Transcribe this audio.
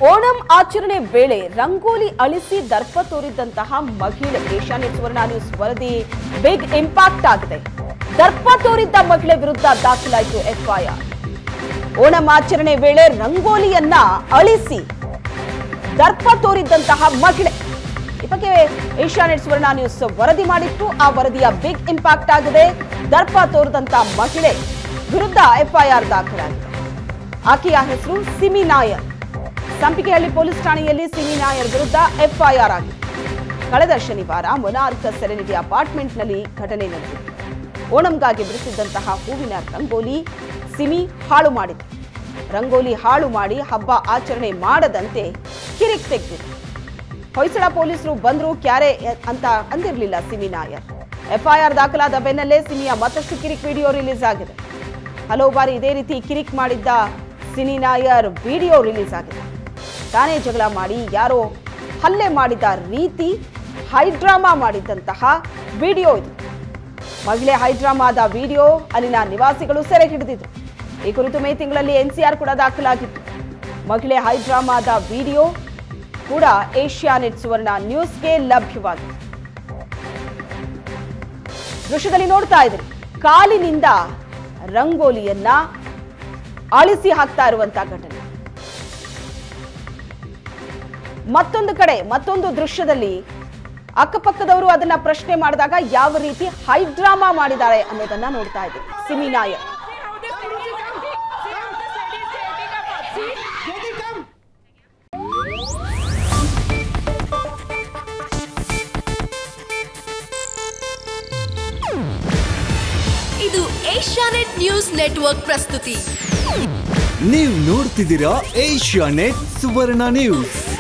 ಓಣಂ ಆಚರಣೆ ವೇಳೆ ರಂಗೋಲಿ ಅಳಿಸಿ ದರ್ಪ ತೋರಿದ್ದಂತಹ ಮಹಿಳೆ ಏಷ್ಯಾನೆಟ್ ಸುವರ್ಣ ನ್ಯೂಸ್ ವರದಿ ಬಿಗ್ ಇಂಪ್ಯಾಕ್ಟ್ ಆಗಿದೆ ದರ್ಪ ತೋರಿದ್ದ ಮಹಿಳೆ ವಿರುದ್ಧ ದಾಖಲಾಯಿತು ಎಫ್ಐಆರ್ ಓಣಂ ಆಚರಣೆ ವೇಳೆ ರಂಗೋಲಿಯನ್ನ ಅಳಿಸಿ ದರ್ಪ ತೋರಿದ್ದಂತಹ ಮಹಿಳೆ ಈ ಬಗ್ಗೆ ಏಷ್ಯಾನೆಟ್ ಸುವರ್ಣ ನ್ಯೂಸ್ ವರದಿ ಮಾಡಿತ್ತು ಆ ವರದಿಯ ಬಿಗ್ ಇಂಪ್ಯಾಕ್ಟ್ ಆಗಿದೆ ದರ್ಪ ತೋರಿದಂತಹ ಮಹಿಳೆ ವಿರುದ್ಧ ಎಫ್ಐಆರ್ ದಾಖಲಾಗಿದೆ ಆಕೆಯ ಹೆಸರು ಸಿಮಿ ನಾಯರ್ ಸಂಪಿಗೆಹಳ್ಳಿ ಪೊಲೀಸ್ ಠಾಣೆಯಲ್ಲಿ ಸಿಮಿ ನಾಯರ್ ವಿರುದ್ಧ ಎಫ್ಐಆರ್ ಆಗಿದೆ ಕಳೆದ ಶನಿವಾರ ಮೊನಾರ್ಕ್ ಸೆರೆನಿಟಿ ಅಪಾರ್ಟ್ಮೆಂಟ್ನಲ್ಲಿ ಘಟನೆ ನಡೆದಿತ್ತು ಓಣಂಗಾಗಿ ಬಿಡಿಸಿದ್ದಂತಹ ಹೂವಿನ ರಂಗೋಲಿ ಸಿಮಿ ಹಾಳು ಮಾಡಿತು ರಂಗೋಲಿ ಹಾಳು ಮಾಡಿ ಹಬ್ಬ ಆಚರಣೆ ಮಾಡದಂತೆ ಕಿರಿಕ್ ತೆಗೆದಿತ್ತು ಹೊಯ್ಸಳ ಪೊಲೀಸರು ಬಂದ್ರು ಕ್ಯಾರೆ ಅಂತ ಅಂದಿರಲಿಲ್ಲ ಸಿಮಿ ನಾಯರ್ ಎಫ್ಐಆರ್ ದಾಖಲಾದ ಬೆನ್ನಲ್ಲೇ ಸಿಮಿಯ ಮತ್ತಷ್ಟು ಕಿರಿಕ್ ವಿಡಿಯೋ ರಿಲೀಸ್ ಆಗಿದೆ ಹಲವು ಬಾರಿ ಇದೇ ರೀತಿ ಕಿರಿಕ್ ಮಾಡಿದ್ದ ಸಿನಿ ನಾಯರ್ ವಿಡಿಯೋ ರಿಲೀಸ್ ಆಗಿದೆ ತಾನೇ ಜಗಳ ಮಾಡಿ ಯಾರೋ ಹಲ್ಲೆ ಮಾಡಿದ ರೀತಿ ಹೈಡ್ರಾಮಾ ಮಾಡಿದ್ದಂತಹ ವಿಡಿಯೋ ಇದು ಮಹಿಳೆ ಹೈಡ್ರಾಮಾದ ವಿಡಿಯೋ ಅಲ್ಲಿನ ನಿವಾಸಿಗಳು ಸೆರೆ ಹಿಡಿದಿದ್ರು ಈ ಕುರಿತು ಮೇ ತಿಂಗಳಲ್ಲಿ ಎನ್ಸಿಆರ್ ಕೂಡ ದಾಖಲಾಗಿತ್ತು ಮಹಿಳೆ ಹೈಡ್ರಾಮಾದ ವಿಡಿಯೋ ಕೂಡ ಏಷ್ಯಾನೆಟ್ ಸುವರ್ಣ ನ್ಯೂಸ್ಗೆ ಲಭ್ಯವಾಗಿದೆ ದೃಶ್ಯದಲ್ಲಿ ನೋಡ್ತಾ ಇದ್ರಿ ಕಾಲಿನಿಂದ ರಂಗೋಲಿಯನ್ನ ಅಳಿಸಿ ಹಾಕ್ತಾ ಇರುವಂತಹ ಘಟನೆ ಮತ್ತೊಂದು ಕಡೆ ಮತ್ತೊಂದು ದೃಶ್ಯದಲ್ಲಿ ಅಕ್ಕಪಕ್ಕದವರು ಅದನ್ನ ಪ್ರಶ್ನೆ ಮಾಡಿದಾಗ ಯಾವ ರೀತಿ ಹೈಡ್ರಾಮಾ ಮಾಡಿದ್ದಾರೆ ಅನ್ನೋದನ್ನ ನೋಡ್ತಾ ಇದ್ದೀವಿ ಸಿಮಿ ನಾಯರ್ ಇದು ಏಷ್ಯಾನೆಟ್ ನ್ಯೂಸ್ ನೆಟ್ವರ್ಕ್ ಪ್ರಸ್ತುತಿ ನೀವು ನೋಡ್ತಿದ್ದೀರಾ ಏಷ್ಯಾ ನೆಟ್ ಸುವರ್ಣ ನ್ಯೂಸ್